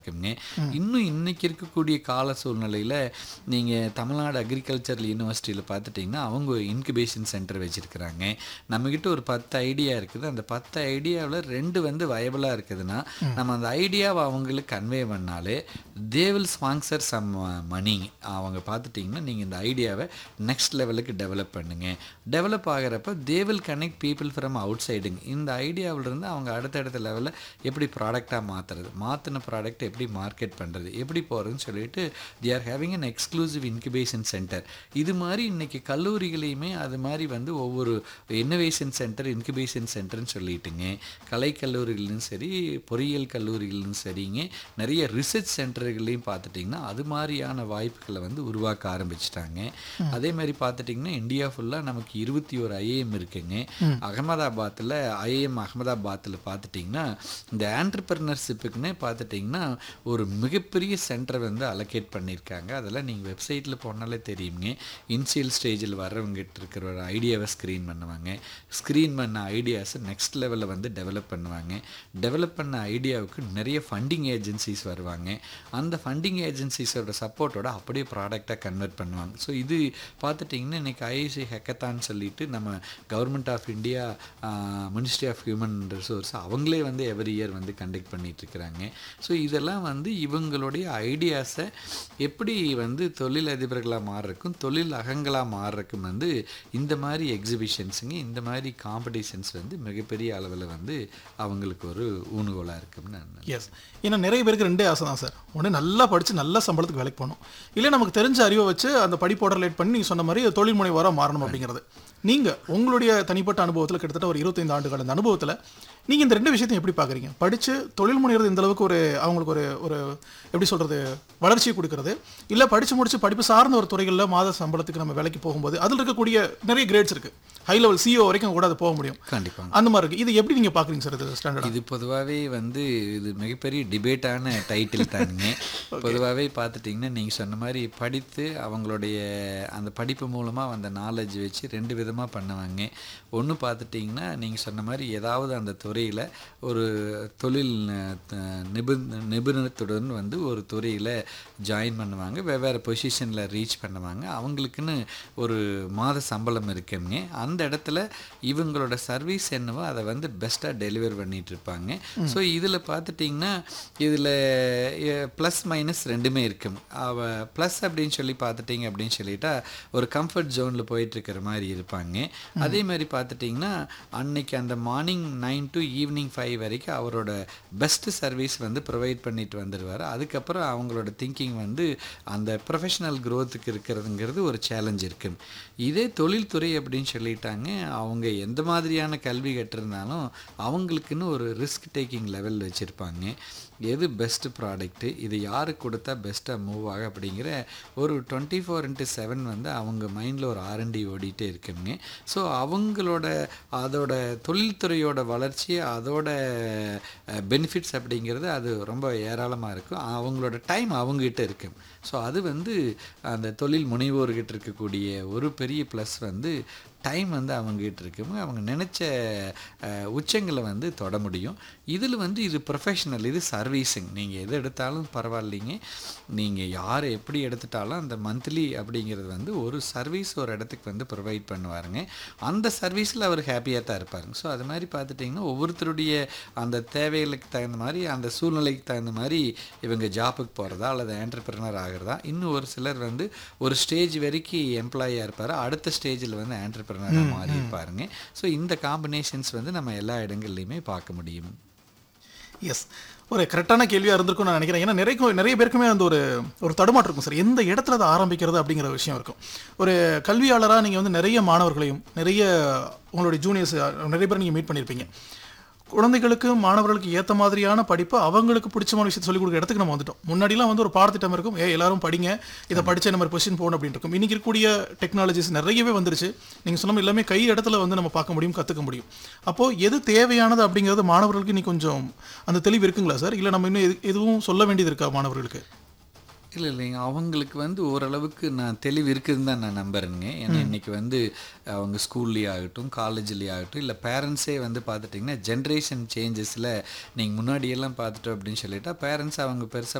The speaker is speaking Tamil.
இருக்குங்க இன்னும் இன்னைக்கு இருக்கக்கூடிய கால சூழ்நிலையில் நீங்கள் தமிழ்நாடு அக்ரிகல்ச்சரல் யூனிவர்சிட்டியில் பார்த்துட்டிங்கன்னா அவங்க இன்குபேஷன் சென்டர் வச்சுருக்கிறாங்க நம்மக்கிட்ட ஒரு பத்து ஐடியா இருக்குது அந்த பத்து ஐடியாவில் ரெண்டு வந்து வயபிளாக இருக்குதுன்னா நம்ம அந்த ஐடியாவை அவங்களுக்கு கன்வே பண்ணாலே they will sponsor some money அவங்க பார்த்துட்டிங்கன்னா நீங்கள் இந்த ஐடியாவை நெக்ஸ்ட் லெவலுக்கு டெவலப் பண்ணுங்க டெவலப் ஆகிறப்ப they will connect people from அவுட் சைடுங்க இந்த ஐடியாவிலிருந்து அவங்க அடுத்தடுத்த லெவலில் எப்படி ப்ராடக்டாக மாற்றுறது மாற்றின ப்ராடக்ட் எப்படி மார்க்கெட் பண்ணுறது எப்படி போகிறதுன்னு சொல்லிட்டு they are having an exclusive incubation centre இது மாதிரி இன்னைக்கு கல்லூரிகளையுமே அது மாதிரி வந்து ஒவ்வொரு இன்னோவேஷன் சென்டர் இன்குபேஷன் சென்டர்னு சொல்லிட்டுங்க கலை கல்லூரிகளிலும் சரி பொறியியல் கல்லூரிகளிலும் சரிங்க நிறைய ரிசர்ச் சென்டர்களையும் பார்த்துட்டிங்கன்னா அது மாதிரியான வாய்ப்புகளை வந்து உருவாக்க ஆரம்பிச்சிட்டாங்க அதே மாதிரி பார்த்துட்டிங்கன்னா இந்தியா ஃபுல்லாக நமக்கு இருபத்தி ஒரு ஐஏஎம் இருக்குங்க அகமதாபாத்தில் ஐஏஎம் அகமதாபாத்தில் பார்த்துட்டிங்கன்னா இந்த ஆண்டர்பிரினர்ஷிப்புக்குன்னே பார்த்துட்டிங்கன்னா ஒரு மிகப்பெரிய சென்டரை வந்து அலோகேட் பண்ணியிருக்காங்க அதெல்லாம் நீங்கள் வெப்சைட்டில் போனாலே தெரியுங்க இனிஷியல் ஸ்டேஜில் வர்றவங்ககிட்ட இருக்கிற ஒரு ஐடியாவை ஸ்க்ரீன் பண்ணுவாங்க ஸ்க்ரீன் பண்ண ஐடியாஸை நெக்ஸ்ட் லெவலில் வந்து டெவலப் பண்ணுவாங்க டெவலப் பண்ண ஐடியாவுக்கு நிறைய ஃபண்டிங் ஏஜென்சிஸ் வருவாங்க அந்த ஃபண்டிங் ஏஜென்சிஸோட சப்போர்ட்டோட அப்படியே ப்ராடக்டாக கன்வெர்ட் பண்ணுவாங்க ஸோ இது பார்த்துட்டிங்கன்னா இன்றைக்கி ஐஐசி ஹெக்கத்தான் சொல்லிட்டு நம்ம government of India ministry of human resource அவங்களே வந்து எவ்ரி இயர் வந்து கண்டக்ட் பண்ணிட்டு இருக்கிறாங்க ஸோ இதெல்லாம் வந்து இவங்களுடைய ஐடியாஸை எப்படி வந்து தொழில் அதிபர்களாக மாறுறக்கும் தொழில் அகங்களாக மாறுறக்கும் வந்து இந்த மாதிரி எக்ஸிபிஷன்ஸுங்க இந்த மாதிரி காம்படிஷன்ஸ் வந்து மிகப்பெரிய அளவில் வந்து அவங்களுக்கு ஒரு ஊணுகோலாக இருக்கும்னு நான் நினைக்கிறேன். எஸ் ஏன்னா நிறைய பேருக்கு ரெண்டே ஆசை தான் சார் ஒன்று நல்லா படித்து நல்ல சம்பளத்துக்கு வேலைக்கு போகணும் இல்லை நமக்கு தெரிஞ்ச அறிவை வச்சு அந்த படிப்போட ரிலேட் பண்ணி நீங்கள் சொன்ன மாதிரி தொழில் முனைவராக மாறணும் அப்படிங்கிறது நீங்கள் உங்களுடைய தனிப்பட்ட அனுபவத்தில் கிட்டத்தட்ட ஒரு இருபத்தைந்து ஆண்டுகள் அந்த அனுபவத்தில் நீங்கள் இந்த ரெண்டு விஷயத்தையும் எப்படி பார்க்குறீங்க படித்து தொழில் முனைகிறது இந்த அளவுக்கு ஒரு அவங்களுக்கு ஒரு ஒரு எப்படி சொல்கிறது வளர்ச்சியை கொடுக்கறது இல்லை படித்து முடிச்சு படிப்பு சார்ந்த ஒரு துறைகளில் மாத சம்பளத்துக்கு நம்ம வேலைக்கு போகும்போது அதில் இருக்கக்கூடிய நிறைய கிரேட்ஸ் இருக்குது ஹை லெவல் சிஓ வரைக்கும் கூட அது போக முடியும் கண்டிப்பாக அந்த மாதிரி இருக்குது இது எப்படி நீங்கள் பார்க்குறீங்க சார் இது ஸ்டாண்டர்ட் இது பொதுவாகவே வந்து இது மிகப்பெரிய டிபேட்டான டைட்டில் தானுங்க பொதுவாகவே பார்த்துட்டிங்கன்னா நீங்கள் சொன்ன மாதிரி படித்து அவங்களுடைய அந்த படிப்பு மூலமாக அந்த நாலேஜ் வச்சு ரெண்டு விதமாக பண்ணுவாங்க ஒன்று பார்த்துட்டிங்கன்னா நீங்கள் சொன்ன மாதிரி ஏதாவது அந்த துறையில் ஒரு தொழில் அஹ், நிபு நிபுணத்துடன் வந்து ஒரு துறையில் ஜாயின் பண்ணுவாங்க வெவ்வேறு பொசிஷனில் ரீச் பண்ணுவாங்க அவங்களுக்குன்னு ஒரு மாத சம்பளம் இருக்குங்க அந்த இடத்துல இவங்களோட சர்வீஸ் என்னவோ அதை வந்து பெஸ்ட்டாக டெலிவர் பண்ணிட்டு இருப்பாங்க ஸோ இதில் பார்த்துட்டிங்கன்னா இதில் ப்ளஸ் மைனஸ் ரெண்டுமே இருக்கும் அவ ப்ளஸ் அப்படின்னு சொல்லி பார்த்துட்டிங்க அப்படின்னு சொல்லிட்டா ஒரு கம்ஃபர்ட் ஜோனில் போயிட்டுருக்கிற மாதிரி இருப்பாங்க அதே மாதிரி பார்த்துட்டிங்கன்னா அன்னைக்கு அந்த morning nine to evening five வரைக்கும் அவரோட பெஸ்ட் சர்வீஸ் வந்து ப்ரொவைட் பண்ணிட்டு வந்துடுவார் அதுக்கப்புறம் அவங்களோட திங்கிங் வந்து அந்த ப்ரொஃபஷனல் க்ரோத்துக்கு இருக்கிறதுங்கிறது ஒரு சேலஞ்ச் இருக்கு இதே தொழில்துறை அப்படின்னு சொல்லிட்டாங்க அவங்க எந்த மாதிரியான கல்வி கற்றிருந்தாலும் அவங்களுக்குன்னு ஒரு ரிஸ்க் டேக்கிங் லெவல் வச்சுருப்பாங்க எது பெஸ்ட் ப்ராடக்ட்டு இது யாருக்கு கொடுத்தா பெஸ்ட்டாக மூவ் ஆகும் அப்படிங்கிற ஒரு டுவெண்ட்டி ஃபோர் இன்ட்டு செவன் வந்து அவங்க மைண்டில் ஒரு ஆர்என்டி ஓடிட்டே இருக்குங்க ஸோ அவங்களோட அதோட தொழில்துறையோட வளர்ச்சி அதோட பெனிஃபிட்ஸ் அப்படிங்கிறது அது ரொம்ப ஏராளமாக இருக்கும் அவங்களோட டைம் அவங்ககிட்ட இருக்கும் ஸோ அது வந்து அந்த தொழில் முனைவோர்கிட்ட இருக்கக்கூடிய ஒரு பெரிய ப்ளஸ் வந்து டைம் வந்து அவங்ககிட்ட இருக்கும் அவங்க நினச்ச அஹ், உச்சங்களை வந்து தொட முடியும் இதில் வந்து இது ப்ரொஃபஷனல் இது சர்வீஸிங் நீங்கள் எது எடுத்தாலும் பரவாயில்லைங்க நீங்கள் யார் எப்படி எடுத்துட்டாலும் அந்த மந்த்லி அப்படிங்கிறது வந்து ஒரு சர்வீஸ் ஒரு இடத்துக்கு வந்து ப்ரொவைட் பண்ணுவாருங்க அந்த சர்வீஸில் அவர் ஹாப்பியாக தான் இருப்பாருங்க ஸோ அது மாதிரி பார்த்துட்டிங்கன்னா ஒவ்வொருத்தருடைய அந்த தேவைகளுக்கு தகுந்த மாதிரி அந்த சூழ்நிலைக்கு தகுந்த மாதிரி இவங்க ஜாப்புக்கு போகிறதா அல்லது ஆண்டர்பிரினர் ஆகிறதா இன்னும் ஒரு சிலர் வந்து ஒரு ஸ்டேஜ் வரைக்கும் எம்ப்ளாயியாக இருப்பார் அடுத்த ஸ்டேஜில் வந்து ஆண்டர்பிரினராக மாறி இருப்பாருங்க ஸோ இந்த காம்பினேஷன்ஸ் வந்து நம்ம எல்லா இடங்கள்லையுமே பார்க்க முடியும் எஸ் ஒரு கரெக்டான கேள்வியாக இருந்திருக்கும் நான் நினைக்கிறேன் ஏன்னா நிறைய நிறைய பேருக்குமே அந்த ஒரு ஒரு தடுமாற்றம் இருக்கும் சார் எந்த இடத்துல அதை ஆரம்பிக்கிறது அப்படிங்கிற விஷயம் இருக்கும் ஒரு கல்வியாளராக நீங்கள் வந்து நிறைய மாணவர்களையும் நிறைய உங்களுடைய ஜூனியர்ஸ் நிறைய பேர் நீங்கள் மீட் பண்ணியிருப்பீங்க குழந்தைகளுக்கு மாணவர்களுக்கு ஏற்ற மாதிரியான படிப்பு அவங்களுக்கு பிடிச்சமான விஷயத்தை சொல்லிக் கொடுக்குற இடத்துக்கு நம்ம வந்துட்டோம் முன்னாடிலாம் வந்து ஒரு பாடத்திட்டம் இருக்கும் ஏ எல்லாரும் படிங்க இதை படிச்ச இந்த மாதிரி பொசிஷன் போகணும் அப்படின்னு இருக்கும் இன்னைக்கு இருக்கக்கூடிய டெக்னாலஜிஸ் நிறையவே வந்துருச்சு நீங்கள் சொன்ன மாதிரி எல்லாமே கை இடத்துல வந்து நம்ம பார்க்க முடியும் கற்றுக்க முடியும் அப்போது எது தேவையானது அப்படிங்கிறது மாணவர்களுக்கு இன்னைக்கு கொஞ்சம் அந்த தெளிவு இருக்குங்களா சார் இல்லை நம்ம இன்னும் எது- எதுவும் சொல்ல வேண்டியது இருக்கா மாணவர்களுக்கு இல்லை இல்லைங்க அவங்களுக்கு வந்து ஓரளவுக்கு நான் தெளிவு இருக்குதுன்னு தான் நான் நம்புறேங்க ஏன்னா இன்னைக்கு வந்து அவங்க ஸ்கூல்லேயே ஆகட்டும் காலேஜ்லேயே ஆகட்டும் இல்லை பேரண்ட்ஸே வந்து பார்த்துட்டிங்கன்னா ஜென்ரேஷன் சேஞ்சஸில் நீங்கள் முன்னாடியெல்லாம் பார்த்துட்டோம் அப்படின்னு சொல்லிட்டா பேரண்ட்ஸ் அவங்க பெருசாக